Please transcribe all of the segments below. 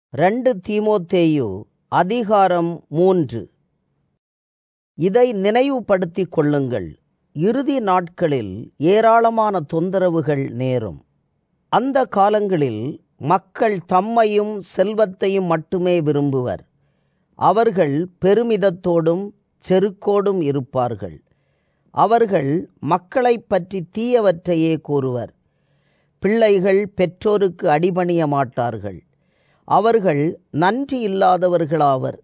ரெண்டு தீமோத்தேயு அதிகாரம் மூன்று இதை நினைவுபடுத்திக் கொள்ளுங்கள் இறுதி நாட்களில் ஏராளமான தொந்தரவுகள் நேரும் அந்த காலங்களில் மக்கள் தம்மையும் செல்வத்தையும் மட்டுமே விரும்புவர் அவர்கள் பெருமிதத்தோடும் செருக்கோடும் இருப்பார்கள் அவர்கள் மக்களைப் பற்றி தீயவற்றையே கூறுவர் பிள்ளைகள் பெற்றோருக்கு அடிபணிய மாட்டார்கள் அவர்கள் நன்றி இல்லாதவர்களாவர்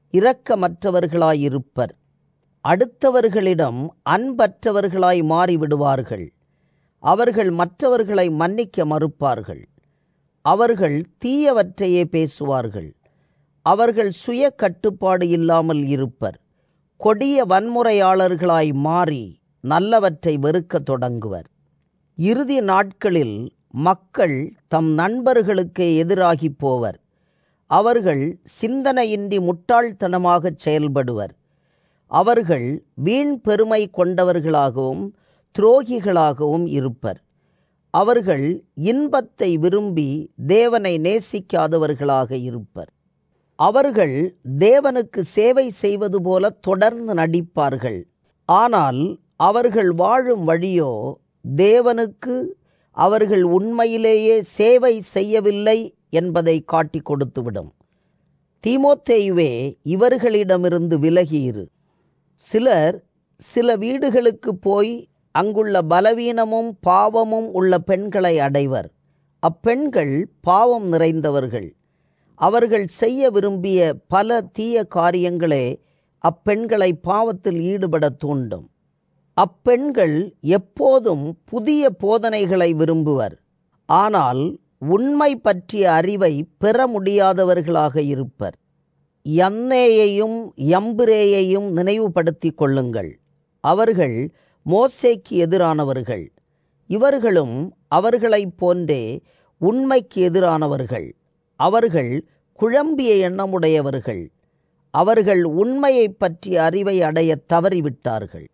இரக்கமற்றவர்களாயிருப்பர் அடுத்தவர்களிடம் அன்பற்றவர்களாய் மாறிவிடுவார்கள் அவர்கள் மற்றவர்களை மன்னிக்க மறுப்பார்கள் அவர்கள் தீயவற்றையே பேசுவார்கள் அவர்கள் சுய கட்டுப்பாடு இல்லாமல் இருப்பர் கொடிய வன்முறையாளர்களாய் மாறி நல்லவற்றை வெறுக்கத் தொடங்குவர் இறுதி நாட்களில் மக்கள் தம் நண்பர்களுக்கு எதிராகி போவர் அவர்கள் சிந்தனையின்றி முட்டாள்தனமாகச் செயல்படுவர் அவர்கள் வீண் பெருமை கொண்டவர்களாகவும் துரோகிகளாகவும் இருப்பர் அவர்கள் இன்பத்தை விரும்பி தேவனை நேசிக்காதவர்களாக இருப்பர் அவர்கள் தேவனுக்கு சேவை செய்வது போல தொடர்ந்து நடிப்பார்கள் ஆனால் அவர்கள் வாழும் வழியோ தேவனுக்கு அவர்கள் உண்மையிலேயே சேவை செய்யவில்லை என்பதை காட்டி கொடுத்துவிடும் தீமோத்தேயுவே இவர்களிடமிருந்து விலகியிரு சிலர் சில வீடுகளுக்கு போய் அங்குள்ள பலவீனமும் பாவமும் உள்ள பெண்களை அடைவர் அப்பெண்கள் பாவம் நிறைந்தவர்கள் அவர்கள் செய்ய விரும்பிய பல தீய காரியங்களே அப்பெண்களை பாவத்தில் ஈடுபட தூண்டும் அப்பெண்கள் எப்போதும் புதிய போதனைகளை விரும்புவர் ஆனால் உண்மை பற்றிய அறிவை பெற முடியாதவர்களாக இருப்பர் யன்னேயையும் யம்புரேயையும் நினைவுபடுத்திக் கொள்ளுங்கள் அவர்கள் மோசேக்கு எதிரானவர்கள் இவர்களும் அவர்களைப் போன்றே உண்மைக்கு எதிரானவர்கள் அவர்கள் குழம்பிய எண்ணமுடையவர்கள் அவர்கள் உண்மையை பற்றிய அறிவை அடைய தவறிவிட்டார்கள்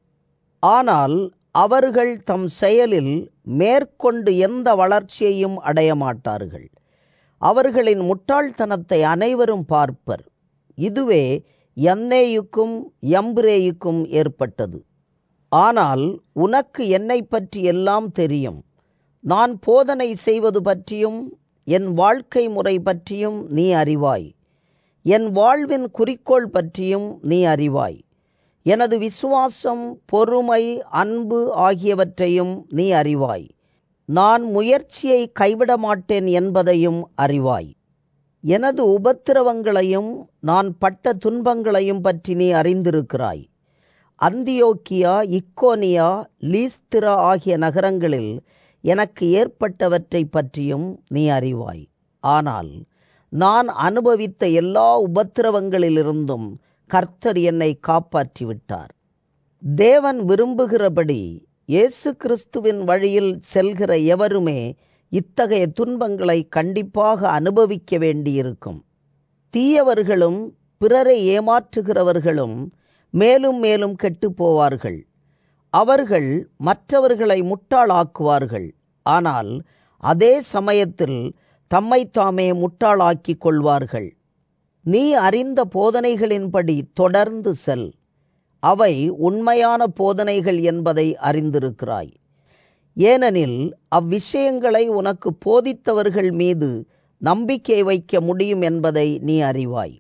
ஆனால் அவர்கள் தம் செயலில் மேற்கொண்டு எந்த வளர்ச்சியையும் அடைய மாட்டார்கள் அவர்களின் முட்டாள்தனத்தை அனைவரும் பார்ப்பர் இதுவே யன்னேயுக்கும் யம்புரேயுக்கும் ஏற்பட்டது ஆனால் உனக்கு என்னை பற்றி எல்லாம் தெரியும் நான் போதனை செய்வது பற்றியும் என் வாழ்க்கை முறை பற்றியும் நீ அறிவாய் என் வாழ்வின் குறிக்கோள் பற்றியும் நீ அறிவாய் எனது விசுவாசம் பொறுமை அன்பு ஆகியவற்றையும் நீ அறிவாய் நான் முயற்சியை கைவிட மாட்டேன் என்பதையும் அறிவாய் எனது உபத்திரவங்களையும் நான் பட்ட துன்பங்களையும் பற்றி நீ அறிந்திருக்கிறாய் அந்தியோக்கியா இக்கோனியா லீஸ்திரா ஆகிய நகரங்களில் எனக்கு ஏற்பட்டவற்றை பற்றியும் நீ அறிவாய் ஆனால் நான் அனுபவித்த எல்லா உபத்திரவங்களிலிருந்தும் கர்த்தர் என்னை காப்பாற்றி விட்டார் தேவன் விரும்புகிறபடி இயேசு கிறிஸ்துவின் வழியில் செல்கிற எவருமே இத்தகைய துன்பங்களை கண்டிப்பாக அனுபவிக்க வேண்டியிருக்கும் தீயவர்களும் பிறரை ஏமாற்றுகிறவர்களும் மேலும் மேலும் கெட்டு போவார்கள் அவர்கள் மற்றவர்களை முட்டாளாக்குவார்கள் ஆனால் அதே சமயத்தில் தம்மைத்தாமே முட்டாளாக்கிக் கொள்வார்கள் நீ அறிந்த போதனைகளின்படி தொடர்ந்து செல் அவை உண்மையான போதனைகள் என்பதை அறிந்திருக்கிறாய் ஏனெனில் அவ்விஷயங்களை உனக்கு போதித்தவர்கள் மீது நம்பிக்கை வைக்க முடியும் என்பதை நீ அறிவாய்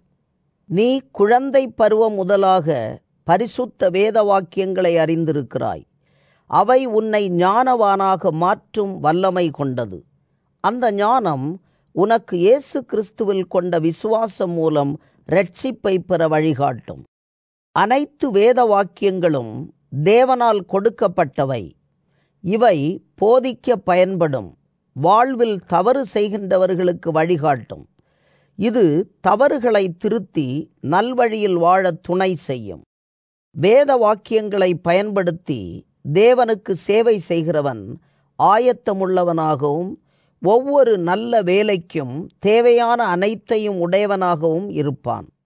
நீ குழந்தை பருவம் முதலாக பரிசுத்த வேத வாக்கியங்களை அறிந்திருக்கிறாய் அவை உன்னை ஞானவானாக மாற்றும் வல்லமை கொண்டது அந்த ஞானம் உனக்கு இயேசு கிறிஸ்துவில் கொண்ட விசுவாசம் மூலம் ரட்சிப்பை பெற வழிகாட்டும் அனைத்து வேத வாக்கியங்களும் தேவனால் கொடுக்கப்பட்டவை இவை போதிக்க பயன்படும் வாழ்வில் தவறு செய்கின்றவர்களுக்கு வழிகாட்டும் இது தவறுகளை திருத்தி நல்வழியில் வாழ துணை செய்யும் வேத வாக்கியங்களை பயன்படுத்தி தேவனுக்கு சேவை செய்கிறவன் ஆயத்தமுள்ளவனாகவும் ஒவ்வொரு நல்ல வேலைக்கும் தேவையான அனைத்தையும் உடையவனாகவும் இருப்பான்